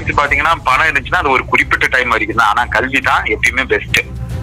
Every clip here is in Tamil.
எடுத்து பாத்தீங்கன்னா பணம் இருந்துச்சுன்னா அது ஒரு குறிப்பிட்ட டைம் வரைக்கும் தான் ஆனா கல்வி தான் எப்பயுமே பெஸ்ட்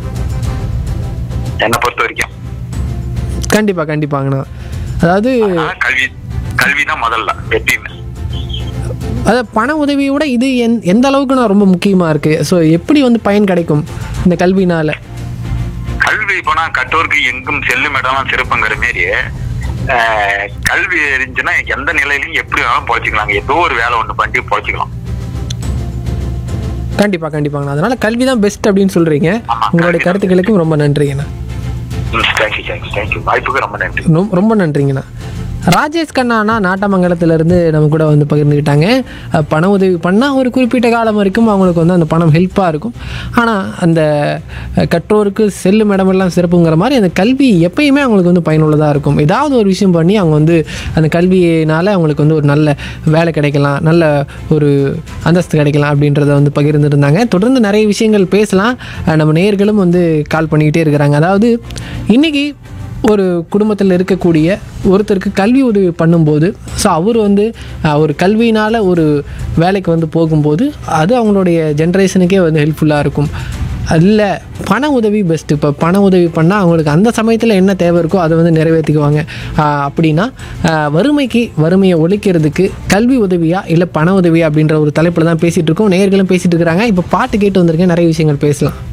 என்னை பொறுத்த வரைக்கும் கண்டிப்பாக கண்டிப்பாங்கண்ணா அதாவது அதனால கல்வி கல்வி தான் முதல்ல எப்பயுமே அதாவது பண உதவியை விட இது எந் எந்த அளவுக்கு நான் ரொம்ப முக்கியமாக இருக்குது ஸோ எப்படி வந்து பயன் கிடைக்கும் இந்த கல்வினால் கல்வி போனா கற்றோருக்கு எங்கும் செல்லும் இடம்லாம் சிறப்புங்கிற மாரி ஆஹ், கல்வி இருந்துச்சுன்னா எந்த நிலையிலையும் எப்படி வேணாலும் பொழைச்சிக்கலாங்க ஏதோ ஒரு வேலை ஒண்ணு பண்ணி பொழைச்சிக்கலாம் கண்டிப்பாக கண்டிப்பாங்கண்ணா அதனால் கல்வி தான் பெஸ்ட் அப்படின்னு சொல்கிறீங்க ஆமா, உங்களுடைய கல்வி தான் கருத்துக்களுக்கும் ரொம்ப நன்றிங்கண்ணா தேங்க்யூ தேங்க்யூ தேங்க்யூ வாய்ப்புக்கு ரொம்ப நன்றி ரொம்ப ரொம்ப நன்றிங்கண்ணா ராஜேஷ் கண்ணாண்ணா நாட்டமங்கலத்திலேருந்து நம்ம கூட வந்து பகிர்ந்துக்கிட்டாங்க அஹ், பண உதவி பண்ணால் ஒரு குறிப்பிட்ட காலம் வரைக்கும் அவங்களுக்கு வந்து அந்த பணம் ஹெல்ப்பாக இருக்கும் ஆனால் அந்த அஹ், கற்றோருக்கு செல்லும் இடமெல்லாம் சிறப்புங்கிற மாதிரி அந்த கல்வி எப்பயுமே அவங்களுக்கு வந்து பயனுள்ளதாக இருக்கும் ஏதாவது ஒரு விஷயம் பண்ணி அவங்க வந்து அந்த கல்வியினால் அவங்களுக்கு வந்து ஒரு நல்ல வேலை கிடைக்கலாம் நல்ல ஒரு அந்தஸ்து கிடைக்கலாம் அப்படின்றத வந்து பகிர்ந்துருந்தாங்க தொடர்ந்து நிறைய விஷயங்கள் பேசலாம் அஹ், நம்ம நேயர்களும் வந்து கால் பண்ணிக்கிட்டே இருக்கிறாங்க அதாவது இன்றைக்கி ஒரு குடும்பத்தில் இருக்கக்கூடிய ஒருத்தருக்கு கல்வி உதவி பண்ணும்போது ஸோ அவர் வந்து அஹ், ஒரு கல்வியினால் ஒரு வேலைக்கு வந்து போகும்போது அது அவங்களுடைய ஜென்ரேஷனுக்கே வந்து ஹெல்ப்ஃபுல்லாக இருக்கும் இல்லை பண உதவி பெஸ்ட்டு இப்போ பண உதவி பண்ணால் அவங்களுக்கு அந்த சமயத்தில் என்ன தேவை இருக்கோ அதை வந்து நிறைவேற்றிக்குவாங்க அஹ், அப்படின்னா அஹ், வறுமைக்கு வறுமையை ஒழிக்கிறதுக்கு கல்வி உதவியா இல்லை பண உதவியா அப்படின்ற ஒரு தலைப்பில் தான் பேசிகிட்டு இருக்கோம் நேயர்களும் பேசிகிட்டு இருக்கிறாங்க இப்போ பாட்டு கேட்டு வந்திருக்கேன் நிறைய விஷயங்கள் பேசலாம்